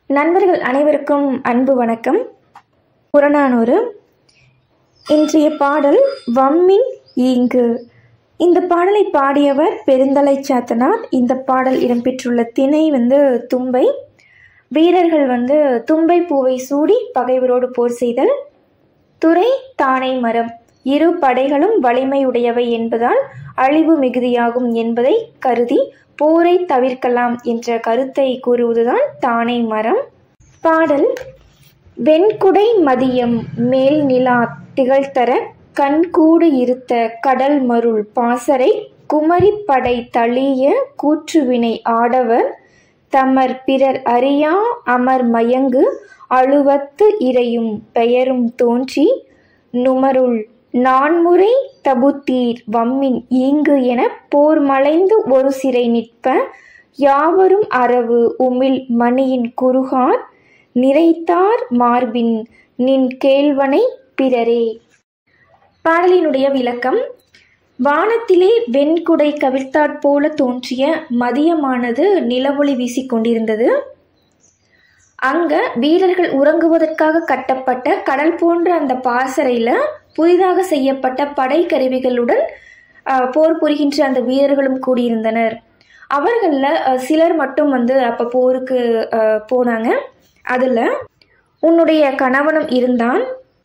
நண்பர்கள் அனைவருக்கும் அன்பு வணக்கம் புறநானூறு இன்றைய பாடல் வம்மின் ஈங்கு இந்த பாடலை பாடியவர் பெருந்தலை சாத்தனார் இந்த பாடல் இடம்பெற்றுள்ள திணை வந்து தும்பை வீரர்கள் வந்து தும்பை பூவை சூடி பகைவரோடு போர் செய்தல் துறை தானை மரம் இரு படைகளும் வலிமையுடையவை என்பதால் அழிவு மிகுதியாகும் என்பதை கருதி போரை தவிர்க்கலாம் என்ற கருத்தை கூறுவதுதான் தானை மரம் பாடல் வெண்குடை மதியம் மேல் நிலா திகழ்த்தர கண்கூடு இருத்த கடல் மருள் பாசறை குமரிப்படை தளிய கூற்றுவினை ஆடவர் தமர் பிறர் அறியா அமர் மயங்கு அழுவத்து இறையும் பெயரும் தோன்றி நுமருள் நான்முறை தபுத்தீர் வம்மின் ஈங்கு என போர் மலைந்து ஒரு சிறை நிற்ப யாவரும் அரவு உமிழ் மணியின் குறுகார் நிறைத்தார் மார்பின் நின் கேள்வனை பிறரே பாடலினுடைய விளக்கம் வானத்திலே வெண்குடை கவிழ்த்தாற் போல தோன்றிய மதியமானது நிலவொளி வீசிக்கொண்டிருந்தது அங்க வீரர்கள் உறங்குவதற்காக கட்டப்பட்ட கடல் போன்ற அந்த பாசறையில புதிதாக செய்யப்பட்ட படை கருவிகளுடன் அஹ், போர் புரிகின்ற அந்த வீரர்களும் கூடியிருந்தனர் அவர்களில் சிலர் மட்டும் வந்து அப்போ போருக்கு அஹ், போனாங்க அதில் உன்னுடைய கணவனும் இருந்தான்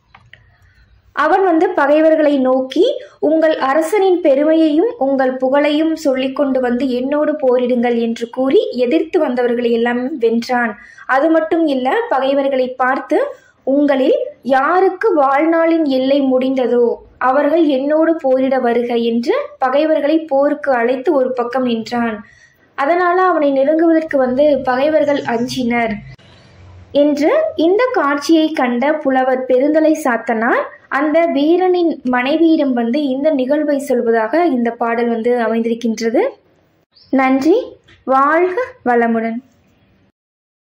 அவன் வந்து பகைவர்களை நோக்கி உங்கள் அரசனின் பெருமையையும் உங்கள் புகழையும் சொல்லிக்கொண்டு வந்து என்னோடு போரிடுங்கள் என்று கூறி எதிர்த்து வந்தவர்களை எல்லாம் வென்றான் அது மட்டும் இல்ல பகைவர்களை பார்த்து உங்களில் யாருக்கு வாழ்நாளின் எல்லை முடிந்ததோ அவர்கள் என்னோடு போரிட வருக என்று பகைவர்களை போருக்கு அழைத்து ஒரு பக்கம் நின்றான் அதனால அவனை நெருங்குவதற்கு வந்து பகைவர்கள் அஞ்சினர் என்று இந்த காட்சியை கண்ட புலவர் பெருந்தலை சாத்தனார் அந்த வீரனின் மனைவியிடம் வந்து இந்த நிகழ்வை சொல்வதாக இந்த பாடல் வந்து அமைந்திருக்கின்றது நன்றி வாழ்க வளமுடன்